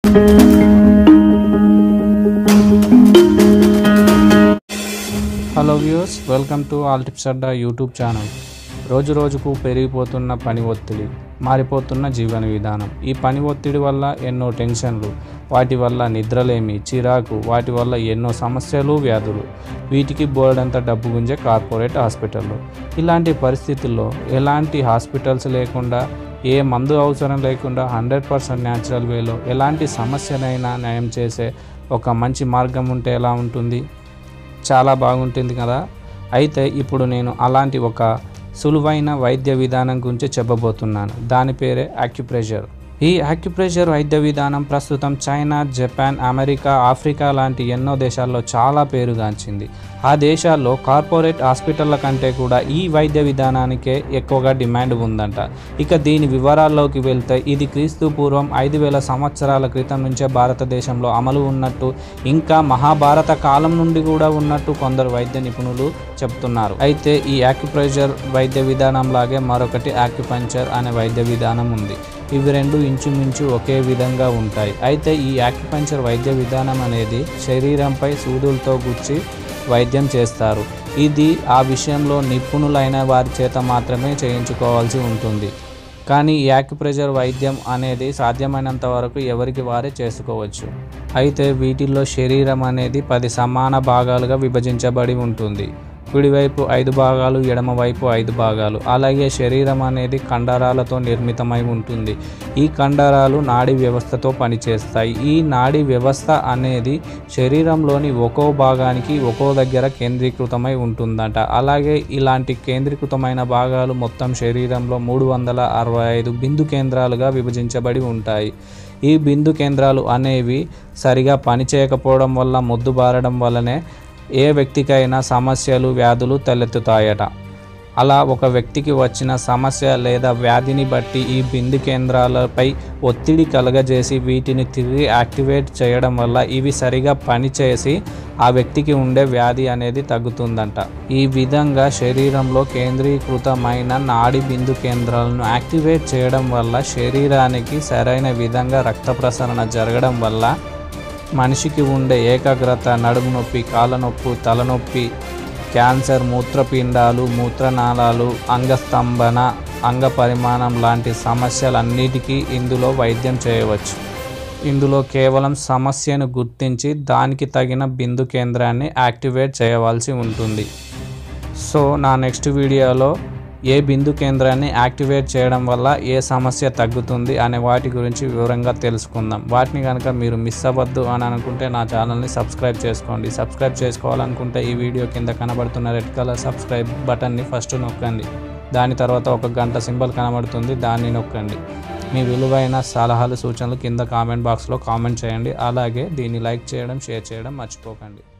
hello views welcome to all tips Adda YouTube channel రోజు రోజుకు పెరిగిపోతున్న పని ఒత్తిడి మారిపోతున్న జీవన విధానం ఈ పని ఒత్తిడి వల్ల ఎన్నో టెన్షన్లు వాటి వల్ల నిద్రలేమి చిరాకు వాటి వల్ల ఎన్నో సమస్యలు వ్యాధులు వీటికి బోర్డంత డబ్బు గుంజే కార్పొరేట్ హాస్పిటల్లో ఇలాంటి పరిస్థితుల్లో ఎలాంటి హాస్పిటల్స్ లేకుండా ఏ మందు అవసరం లేకుండా హండ్రెడ్ పర్సెంట్ న్యాచురల్ వేలో ఎలాంటి సమస్యనైనా నయం చేసే ఒక మంచి మార్గం ఉంటే ఎలా ఉంటుంది చాలా బాగుంటుంది కదా అయితే ఇప్పుడు నేను అలాంటి ఒక సులువైన వైద్య విధానం గురించి చెప్పబోతున్నాను దాని పేరే యాక్యుప్రెషర్ ఈ యాక్యుప్రెషర్ వైద్య విధానం ప్రస్తుతం చైనా జపాన్ అమెరికా ఆఫ్రికా లాంటి ఎన్నో దేశాల్లో చాలా పేరుగాంచింది ఆ దేశాల్లో కార్పొరేట్ హాస్పిటళ్ళ కంటే కూడా ఈ వైద్య విధానానికే ఎక్కువగా డిమాండ్ ఉందంట ఇక దీని వివరాల్లోకి వెళ్తే ఇది క్రీస్తు పూర్వం ఐదు వేల సంవత్సరాల క్రితం నుంచే భారతదేశంలో అమలు ఉన్నట్టు ఇంకా మహాభారత కాలం నుండి కూడా ఉన్నట్టు కొందరు వైద్య నిపుణులు చెప్తున్నారు అయితే ఈ యాక్యుప్రెషర్ వైద్య విధానం లాగే మరొకటి యాక్యుపంచర్ అనే వైద్య విధానం ఉంది ఇవి రెండు ఇంచుమించు ఒకే విధంగా ఉంటాయి అయితే ఈ యాక్యుపంచర్ వైద్య విధానం అనేది శరీరంపై సూదులతో గుచ్చి వైద్యం చేస్తారు ఇది ఆ విషయంలో నిపుణులైన వారి చేత మాత్రమే చేయించుకోవాల్సి ఉంటుంది కానీ ఈ యాక్యుప్రెషర్ వైద్యం అనేది సాధ్యమైనంత వరకు ఎవరికి వారే చేసుకోవచ్చు అయితే వీటిల్లో శరీరం అనేది పది సమాన భాగాలుగా విభజించబడి ఉంటుంది కుడివైపు ఐదు భాగాలు ఎడమవైపు ఐదు భాగాలు అలాగే శరీరం అనేది కండరాలతో నిర్మితమై ఉంటుంది ఈ కండరాలు నాడీ వ్యవస్థతో పనిచేస్తాయి ఈ నాడీ వ్యవస్థ అనేది శరీరంలోని ఒక్కో భాగానికి ఒక్కో దగ్గర కేంద్రీకృతమై ఉంటుందట అలాగే ఇలాంటి కేంద్రీకృతమైన భాగాలు మొత్తం శరీరంలో మూడు వందల అరవై ఐదు బిందు కేంద్రాలుగా విభజించబడి ఉంటాయి ఈ బిందు కేంద్రాలు అనేవి సరిగా పనిచేయకపోవడం వల్ల మొద్దుబారడం వల్లనే ఏ వ్యక్తికైనా సమస్యలు వ్యాధులు తలెత్తుతాయట అలా ఒక వ్యక్తికి వచ్చిన సమస్య లేదా వ్యాధిని బట్టి ఈ బిందు కేంద్రాలపై ఒత్తిడి కలగజేసి వీటిని తిరిగి యాక్టివేట్ చేయడం వల్ల ఇవి సరిగా పనిచేసి ఆ వ్యక్తికి ఉండే వ్యాధి అనేది తగ్గుతుందంట ఈ విధంగా శరీరంలో కేంద్రీకృతమైన నాడి బిందు కేంద్రాలను యాక్టివేట్ చేయడం వల్ల శరీరానికి సరైన విధంగా రక్త ప్రసరణ జరగడం వల్ల మనిషికి ఉండే ఏకాగ్రత నడుము నొప్పి కాళ్ళ నొప్పి తలనొప్పి క్యాన్సర్ మూత్రపిండాలు మూత్రనాళాలు అంగస్తంభన అంగ పరిమాణం లాంటి సమస్యలన్నిటికీ ఇందులో వైద్యం చేయవచ్చు ఇందులో కేవలం సమస్యను గుర్తించి దానికి తగిన బిందు కేంద్రాన్ని యాక్టివేట్ చేయవలసి ఉంటుంది సో నా నెక్స్ట్ వీడియోలో ఏ బిందు కేంద్రాన్ని యాక్టివేట్ చేయడం వల్ల ఏ సమస్య తగ్గుతుంది అనే వాటి గురించి వివరంగా తెలుసుకుందాం వాటిని కనుక మీరు మిస్ అవ్వద్దు అని అనుకుంటే నా ఛానల్ని సబ్స్క్రైబ్ చేసుకోండి సబ్స్క్రైబ్ చేసుకోవాలనుకుంటే ఈ వీడియో కింద కనబడుతున్న రెడ్ కలర్ సబ్స్క్రైబ్ బటన్ని ఫస్ట్ నొక్కండి దాని తర్వాత ఒక గంట సింబల్ కనబడుతుంది దాన్ని నొక్కండి మీ విలువైన సలహాలు సూచనలు కింద కామెంట్ బాక్స్లో కామెంట్ చేయండి అలాగే దీన్ని లైక్ చేయడం షేర్ చేయడం మర్చిపోకండి